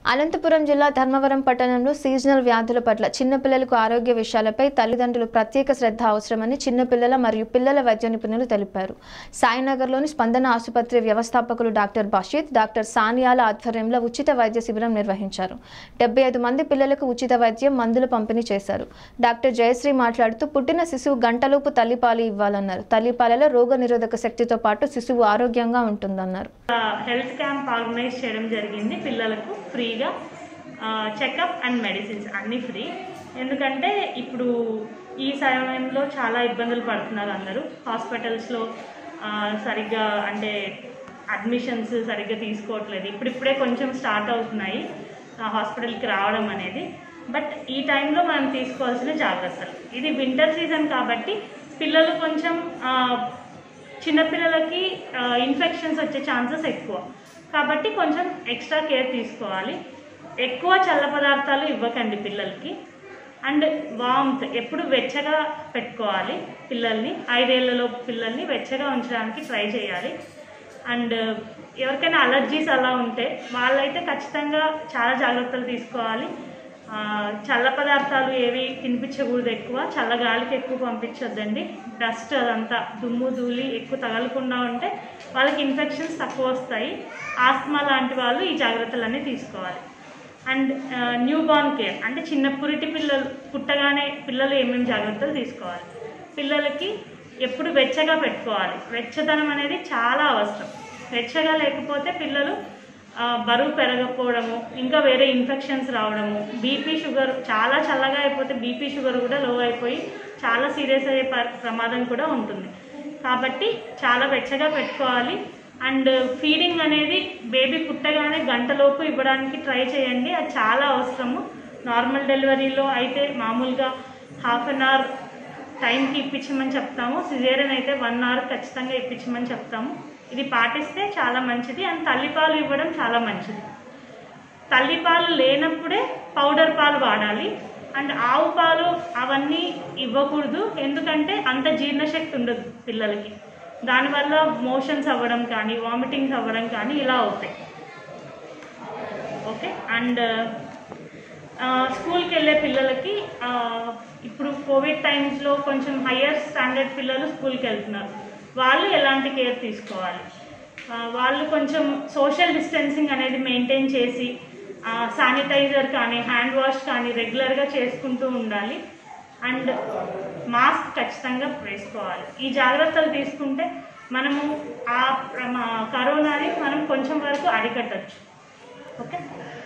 అనంతపురం జిల్లా ధర్మవరం పట్టణంలో సీజనల్ వ్యాధుల పట్ల చిన్నపిల్లలకు ఆరోగ్య విషయాలపై తల్లిదండ్రులు ప్రత్యేక శ్రద్ధ అవసరమని చిన్నపిల్లల మరియు పిల్లల వైద్య నిపుణులు తెలిపారు సాయినగర్లోని స్పందన ఆసుపత్రి వ్యవస్థాపకులు డాక్టర్ బషీద్ డాక్టర్ సానియాల ఆధ్వర్యంలో ఉచిత వైద్య శిబిరం నిర్వహించారు డెబ్బై ఐదు మంది పిల్లలకు ఉచిత వైద్యం మందులు పంపిణీ చేశారు డాక్టర్ జయశ్రీ మాట్లాడుతూ పుట్టిన శిశువు గంటలోపు తల్లిపాలు ఇవ్వాలన్నారు తల్లిపాలలో రోగ నిరోధక శక్తితో పాటు శిశువు ఆరోగ్యంగా ఉంటుందన్నారు హెల్త్ క్యాంప్ ఆర్గనైజ్ చేయడం జరిగింది పిల్లలకు ఫ్రీగా చెకప్ అండ్ మెడిసిన్స్ అన్నీ ఫ్రీ ఎందుకంటే ఇప్పుడు ఈ సమయంలో చాలా ఇబ్బందులు పడుతున్నారు అందరూ హాస్పిటల్స్లో సరిగ్గా అంటే అడ్మిషన్స్ సరిగ్గా తీసుకోవట్లేదు ఇప్పుడిప్పుడే కొంచెం స్టార్ట్ అవుతున్నాయి హాస్పిటల్కి రావడం అనేది బట్ ఈ టైంలో మనం తీసుకోవాల్సిన జాగ్రత్తలు ఇది వింటర్ సీజన్ కాబట్టి పిల్లలు కొంచెం ఆ, చిన్నపిల్లలకి ఇన్ఫెక్షన్స్ వచ్చే ఛాన్సెస్ ఎక్కువ కాబట్టి కొంచెం ఎక్స్ట్రా కేర్ తీసుకోవాలి ఎక్కువ చల్ల పదార్థాలు ఇవ్వకండి పిల్లలకి అండ్ వామ్త్ ఎప్పుడు వెచ్చగా పెట్టుకోవాలి పిల్లల్ని ఐదేళ్లలో పిల్లల్ని వెచ్చగా ఉంచడానికి ట్రై చేయాలి అండ్ ఎవరికైనా అలర్జీస్ అలా ఉంటే వాళ్ళైతే ఖచ్చితంగా చాలా జాగ్రత్తలు తీసుకోవాలి ఆ, చల్ల పదార్థాలు ఏవి తినిపించకూడదు ఎక్కువ చల్ల గాలికి ఎక్కువ పంపించొద్దండి డస్ట్ అదంతా దుమ్ము ధూళి ఎక్కువ తగలకుండా ఉంటే వాళ్ళకి ఇన్ఫెక్షన్స్ తక్కువ వస్తాయి ఆస్మా లాంటి వాళ్ళు ఈ జాగ్రత్తలన్నీ తీసుకోవాలి అండ్ న్యూ బార్న్ కేర్ అంటే చిన్న పురిటి పిల్లలు పుట్టగానే పిల్లలు ఏమేమి జాగ్రత్తలు తీసుకోవాలి పిల్లలకి ఎప్పుడు వెచ్చగా పెట్టుకోవాలి వెచ్చదనం అనేది చాలా అవసరం వెచ్చగా లేకపోతే పిల్లలు ఆ, బరువు పెరగకపోవడము ఇంకా వేరే ఇన్ఫెక్షన్స్ రావడము బీపీ షుగర్ చాలా చల్లగా అయిపోతే బీపీ షుగర్ కూడా లో అయిపోయి చాలా సీరియస్ అయ్యే ప- ప్రమాదం కూడా ఉంటుంది కాబట్టి చాలా వెచ్చగా పెట్టుకోవాలి అండ్ ఫీడింగ్ అనేది బేబీ పుట్టగానే గంటలోపు ఇవ్వడానికి ట్రై చేయండి అది చాలా అవసరము నార్మల్ డెలివరీలో అయితే మామూలుగా హాఫ్ అన్ అవర్ టైంకి ఇప్పించమని చెప్తాము సిజేరియన్ అయితే వన్ అవర్ ఖచ్చితంగా ఇప్పించమని చెప్తాము ఇది పాటిస్తే చాలా మంచిది అండ్ తల్లిపాలు ఇవ్వడం చాలా మంచిది తల్లిపాలు లేనప్పుడే పౌడర్ పాలు వాడాలి అండ్ ఆవు పాలు అవన్నీ ఇవ్వకూడదు ఎందుకంటే అంత జీర్ణశక్తి ఉండదు పిల్లలకి దానివల్ల మోషన్స్ అవ్వడం కానీ వామిటింగ్స్ అవ్వడం కానీ ఇలా అవుతాయి ఓకే అండ్ స్కూల్కి వెళ్ళే పిల్లలకి ఆ, ఇప్పుడు కోవిడ్ టైమ్స్లో కొంచెం హయ్యర్ స్టాండర్డ్ పిల్లలు స్కూల్కి వెళ్తున్నారు వాళ్ళు ఎలాంటి కేర్ తీసుకోవాలి ఆ, వాళ్ళు కొంచెం సోషల్ డిస్టెన్సింగ్ అనేది మెయింటైన్ చేసి శానిటైజర్ కానీ హ్యాండ్ వాష్ కానీ రెగ్యులర్గా చేసుకుంటూ ఉండాలి అండ్ మాస్క్ ఖచ్చితంగా వేసుకోవాలి ఈ జాగ్రత్తలు తీసుకుంటే మనము ఆ ప్రమా- కరోనాని మనం కొంచెం వరకు అరికట్టచ్చు ఓకే